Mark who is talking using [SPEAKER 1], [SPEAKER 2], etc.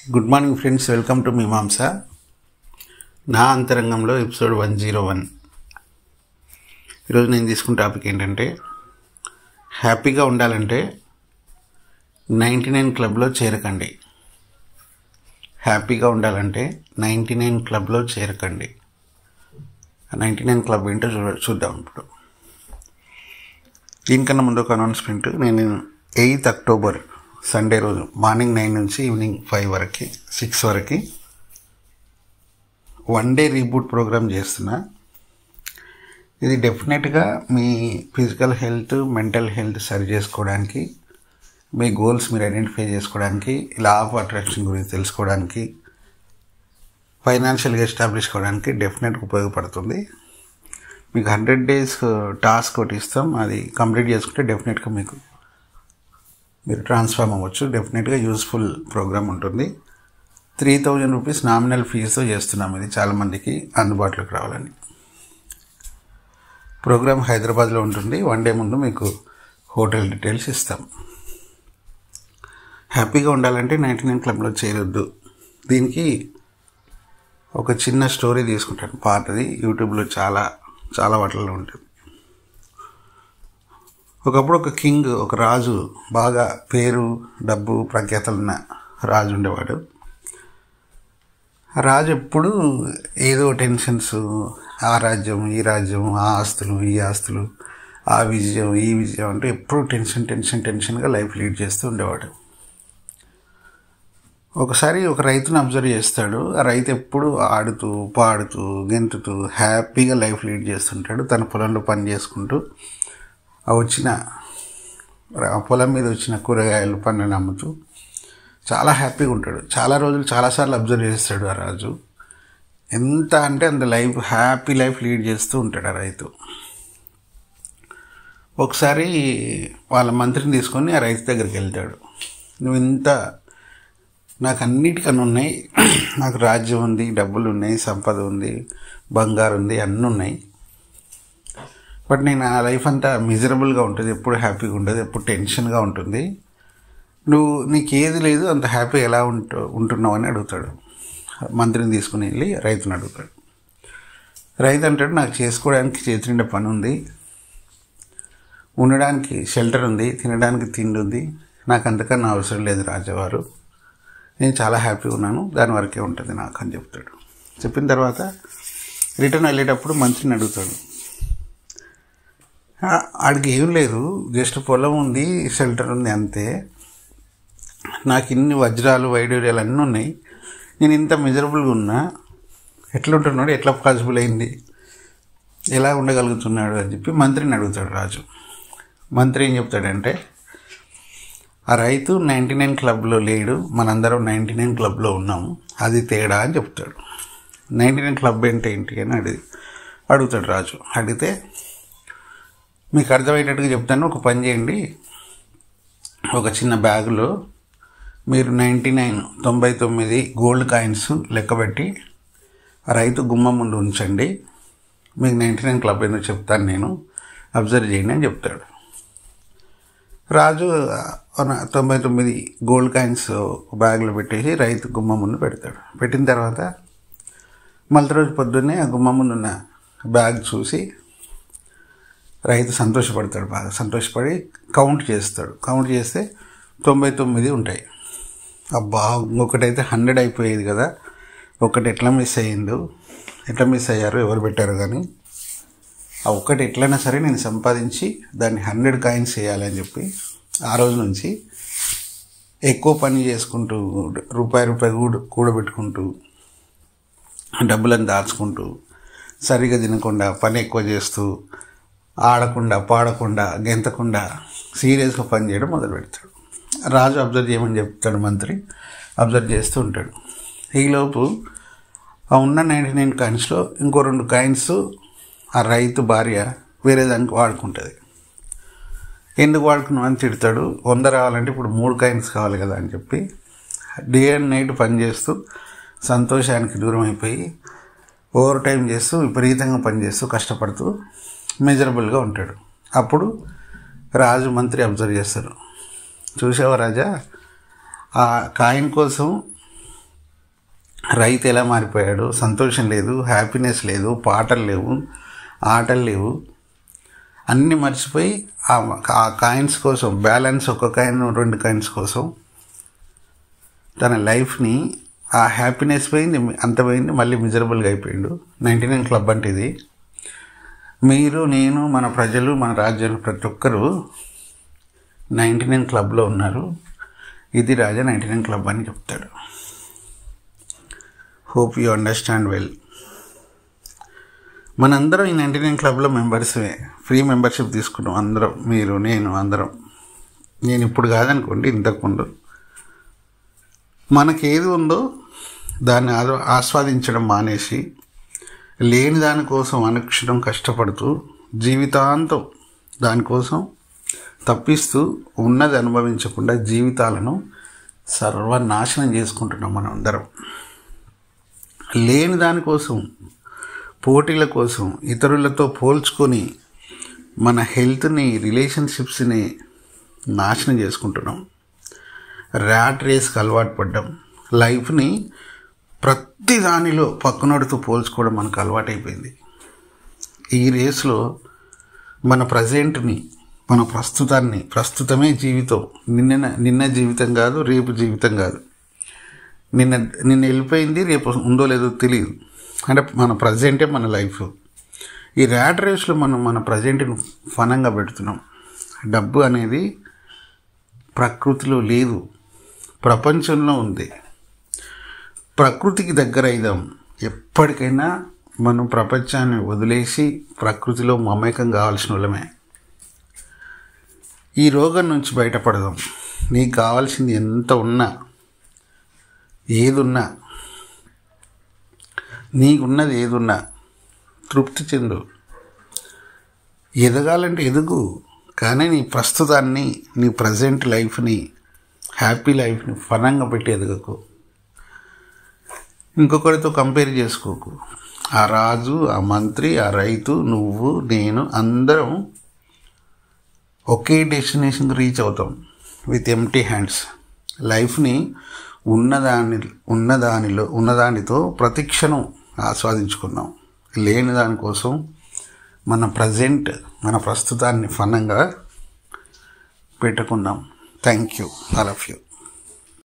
[SPEAKER 1] good morning friends welcome to Meemamsa నా అంతరంగంలో episode one zero one ఈరోజు నేను తీసుకున్న టాపిక్ ఏంటంటే హ్యాపీగా ఉండాలంటే నైంటీ నైన్ క్లబ్లో చేరకండి హ్యాపీగా ఉండాలంటే నైంటీ నైన్ క్లబ్లో చేరకండి నైంటీ నైన్ క్లబ్ ఏంటో చూ చూద్దాం ఇప్పుడు దీనికన్నా ముందు ఒక అనౌన్స్మెంట్ నేను ఎయిత్ అక్టోబర్ సండే రోజు మార్నింగ్ నైన్ నుంచి ఈవినింగ్ ఫైవ్ వరకు సిక్స్ వరకు వన్ డే రీబూట్ ప్రోగ్రామ్ చేస్తున్నా ఇది డెఫినెట్గా మీ ఫిజికల్ హెల్త్ మెంటల్ హెల్త్ సరి చేసుకోవడానికి మీ గోల్స్ మీరు ఐడెంటిఫై చేసుకోవడానికి లా ఆఫ్ అట్రాక్షన్ గురించి తెలుసుకోవడానికి ఫైనాన్షియల్గా ఎస్టాబ్లిష్ కావడానికి డెఫినెట్గా ఉపయోగపడుతుంది మీకు హండ్రెడ్ డేస్ టాస్క్ ఒకటి ఇస్తాం అది కంప్లీట్ చేసుకుంటే డెఫినెట్గా మీకు మీరు ట్రాన్స్ఫార్మ్ అవ్వచ్చు డెఫినెట్గా యూస్ఫుల్ ప్రోగ్రామ్ ఉంటుంది త్రీ థౌజండ్ రూపీస్ నామినల్ ఫీజుతో చేస్తున్నాం ఇది చాలామందికి అందుబాటులోకి రావాలని ప్రోగ్రామ్ హైదరాబాద్లో ఉంటుంది వన్ డే ముందు మీకు హోటల్ డీటెయిల్స్ ఇస్తాం హ్యాపీగా ఉండాలంటే నైంటీ నైన్ క్లబ్లో చేరొద్దు దీనికి ఒక చిన్న స్టోరీ తీసుకుంటాను పాతది యూట్యూబ్లో చాలా చాలా వాటిల్లో ఉంటుంది ఒకప్పుడు ఒక కింగ్ ఒక రాజు బాగా పేరు డబ్బు ప్రఖ్యాతలున్న రాజు ఉండేవాడు ఆ రాజు ఎప్పుడు ఏదో టెన్షన్స్ ఆ రాజ్యం ఈ రాజ్యం ఆ ఆస్తులు ఈ ఆస్తులు ఆ విజయం ఈ విజయం అంటే ఎప్పుడు టెన్షన్ టెన్షన్ టెన్షన్గా లైఫ్ లీడ్ చేస్తూ ఉండేవాడు ఒకసారి ఒక రైతును అబ్జర్వ్ చేస్తాడు ఆ రైతు ఎప్పుడు ఆడుతూ పాడుతూ గెంతుతూ హ్యాపీగా లైఫ్ లీడ్ చేస్తుంటాడు తన పొలంలో పని చేసుకుంటూ ఆ వచ్చిన ఆ పొలం మీద వచ్చిన కూరగాయలు పండ్లను అమ్ముతూ చాలా హ్యాపీగా ఉంటాడు చాలా రోజులు చాలాసార్లు అబ్జర్వ్ చేస్తాడు ఆ రాజు ఎంత అంటే అంత లైఫ్ హ్యాపీ లైఫ్ లీడ్ చేస్తూ ఉంటాడు ఆ రైతు ఒకసారి వాళ్ళ మంత్రిని తీసుకొని ఆ రైతు దగ్గరికి వెళ్తాడు నువ్వు ఇంత నాకు అన్నిటికన్నా ఉన్నాయి నాకు రాజ్యం ఉంది డబ్బులు ఉన్నాయి సంపద ఉంది బంగారు ఉంది అన్నీ ఉన్నాయి బట్ నేను ఆ లైఫ్ అంతా మిజరబుల్గా ఉంటుంది ఎప్పుడు హ్యాపీగా ఉండదు ఎప్పుడు టెన్షన్గా ఉంటుంది నువ్వు నీకు ఏది లేదు అంత హ్యాపీ ఎలా ఉంటు ఉంటున్నావు అని అడుగుతాడు మంత్రిని తీసుకుని వెళ్ళి రైతుని అడుగుతాడు రైతు అంటాడు నాకు చేసుకోవడానికి చేతి నిండా పని ఉంది ఉండడానికి షెల్టర్ ఉంది తినడానికి తిండి ఉంది నాకు అంతకన్నా అవసరం లేదు రాజావారు నేను చాలా హ్యాపీగా ఉన్నాను దాని వరకే ఉంటుంది నాకు అని చెప్తాడు చెప్పిన తర్వాత రిటర్న్ వెళ్ళేటప్పుడు మంత్రిని అడుగుతాడు ఆడికి ఏం లేదు జస్ట్ పొలం ఉంది షెల్టర్ ఉంది అంతే నాకు ఇన్ని వజ్రాలు వైడూర్యాలు అన్నీ ఉన్నాయి నేను ఇంత మిజరబుల్గా ఉన్నా ఎట్లుంటున్నాడు ఎట్లా పాసిబుల్ అయింది ఎలా ఉండగలుగుతున్నాడు అని చెప్పి మంత్రిని అడుగుతాడు రాజు మంత్రి ఏం చెప్తాడంటే ఆ రైతు నైంటీ నైన్ క్లబ్లో లేడు మనందరం నైంటీ నైన్ క్లబ్లో ఉన్నాము అది తేడా అని చెప్తాడు నైంటీ నైన్ క్లబ్ అంటే ఏంటి అని అడిగి అడుగుతాడు రాజు అడిగితే మీకు అర్థమయ్యేటట్టుగా చెప్తాను ఒక పని చేయండి ఒక చిన్న బ్యాగులో మీరు నైంటీ నైన్ తొంభై తొమ్మిది గోల్డ్ కాయిన్స్ లెక్కబెట్టి రైతు గుమ్మం ముందు ఉంచండి మీకు నైంటీ నైన్ క్లబ్ ఏందో చెప్తాను నేను అబ్జర్వ్ చేయండి అని చెప్తాడు రాజు తొంభై తొమ్మిది గోల్డ్ కాయిన్స్ బ్యాగ్లో పెట్టేసి రైతు గుమ్మం ముందు పెడతాడు పెట్టిన తర్వాత మళ్ళీ రోజు పొద్దున్నే ఆ గుమ్మం ముందు ఉన్న బ్యాగ్ చూసి రైతు సంతోషపడతాడు బాగా సంతోషపడి కౌంట్ చేస్తాడు కౌంట్ చేస్తే తొంభై తొమ్మిది ఉంటాయి అబ్బా ఇంకొకటైతే హండ్రెడ్ అయిపోయేది కదా ఒకటి ఎట్లా మిస్ అయ్యిందో ఎట్లా మిస్ అయ్యారు ఎవరు పెట్టారు కానీ ఆ ఒక్కటి ఎట్లయినా సరే నేను సంపాదించి దాన్ని హండ్రెడ్ కాయిన్స్ చేయాలని చెప్పి ఆ రోజు నుంచి ఎక్కువ పని చేసుకుంటూ రూపాయి రూపాయి కూడ కూడబెట్టుకుంటూ డబ్బులను దాచుకుంటూ సరిగా తినకుండా పని ఎక్కువ చేస్తూ ఆడకుండా పాడకుండా గెంతకుండా సీరియస్గా పని చేయడం మొదలు పెడతాడు రాజు అబ్జర్వ్ చేయమని చెప్తాడు మంత్రి అబ్జర్వ్ చేస్తూ ఉంటాడు ఈలోపు ఆ ఉన్న నైంటీ నైన్ కాయిన్స్లో ఇంకో రెండు కాయిన్స్ ఆ రైతు భార్య వేరే దానికి వాడుకుంటుంది ఎందుకు వాడుకున్నావు అని తిడతాడు వంద రావాలంటే ఇప్పుడు మూడు కాయిన్స్ కావాలి కదా అని చెప్పి డే అండ్ నైట్ పనిచేస్తూ సంతోషానికి దూరం అయిపోయి ఓవర్ టైం చేస్తూ విపరీతంగా పనిచేస్తూ కష్టపడుతూ మెజరబుల్గా ఉంటాడు అప్పుడు రాజు మంత్రి అబ్జర్వ్ చేస్తారు చూసావా రాజా ఆ కాయిన్ కోసం రైతు ఎలా మారిపోయాడు సంతోషం లేదు హ్యాపీనెస్ లేదు పాటలు లేవు ఆటలు లేవు అన్నీ మర్చిపోయి ఆ ఆ కాయిన్స్ కోసం బ్యాలెన్స్ ఒక కాయిన్ రెండు కాయిన్స్ కోసం తన లైఫ్ని ఆ హ్యాపీనెస్ పోయింది అంత పోయింది మళ్ళీ మిజరబుల్గా అయిపోయిండు నైంటీ నైన్ క్లబ్ అంటే ఇది మీరు నేను మన ప్రజలు మన రాజ్యాలు ప్రతి ఒక్కరూ నైంటీ నైన్ క్లబ్లో ఉన్నారు ఇది రాజా నైంటీ నైన్ క్లబ్ అని చెప్తాడు హోప్ యూ అండర్స్టాండ్ వెల్ మనందరం ఈ నైంటీ నైన్ క్లబ్లో మెంబర్సే ఫ్రీ మెంబర్షిప్ తీసుకున్నాం అందరం మీరు నేను అందరం నేను ఇప్పుడు కాదనుకోండి ఇంతకుముందు మనకి ఏది ఉందో దాన్ని ఆద- ఆస్వాదించడం మానేసి లేని దానికోసం అనుక్షణం కష్టపడుతూ జీవితాంతం దానికోసం తప్పిస్తూ ఉన్నది అనుభవించకుండా జీవితాలను సర్వనాశనం చేసుకుంటున్నాం మనం అందరం లేని దానికోసం పోటీల కోసం ఇతరులతో పోల్చుకొని మన హెల్త్ని రిలేషన్షిప్స్ని నాశనం చేసుకుంటున్నాం ర్యాట్ రేస్కి అలవాటు పడ్డాం లైఫ్ని ప్రతి దానిలో పక్కనోడితో పోల్చుకోవడం మనకు అలవాటైపోయింది ఈ రేస్లో మన ప్రజెంట్ని మన ప్రస్తుతాన్ని ప్రస్తుతమే జీవితం నిన్న నిన్న జీవితం కాదు రేపు జీవితం కాదు నిన్న నిన్న వెళ్ళిపోయింది రేపు ఉందో లేదో తెలియదు అంటే మన ప్రజెంటే మన లైఫ్ ఈ ర్యాట్ రేస్లో మనం మన ప్రజెంట్ని ఫనంగా పెడుతున్నాం డబ్బు అనేది ప్రకృతిలో లేదు ప్రపంచంలో ఉంది ప్రకృతికి దగ్గర అయిదాం ఎప్పటికైనా మనం ప్రపంచాన్ని వదిలేసి ప్రకృతిలో మమేకం కావాల్సిన వాళ్ళమే ఈ రోగం నుంచి బయటపడదాం నీకు కావాల్సింది ఎంత ఉన్నా ఏదున్నా నీకున్నది ఏదున్నా తృప్తి చెందు ఎదగాలంటే ఎదుగు కానీ నీ ప్రస్తుతాన్ని నీ ప్రజెంట్ లైఫ్ని హ్యాపీ లైఫ్ని ఫనంగా పెట్టి ఎదగకు ఇంకొకరితో కంపేర్ చేసుకోకు ఆ రాజు ఆ మంత్రి ఆ రైతు నువ్వు నేను అందరం ఒకే డెస్టినేషన్కి రీచ్ అవుతాం విత్ ఎంటీ హ్యాండ్స్ లైఫ్ని ఉన్నదాని ఉన్నదానిలో ఉన్నదానితో ప్రతిక్షణం ఆస్వాదించుకున్నాం లేని దానికోసం మన ప్రజెంట్ మన ప్రస్తుతాన్ని ఫనంగా పెట్టుకున్నాం thank you all of you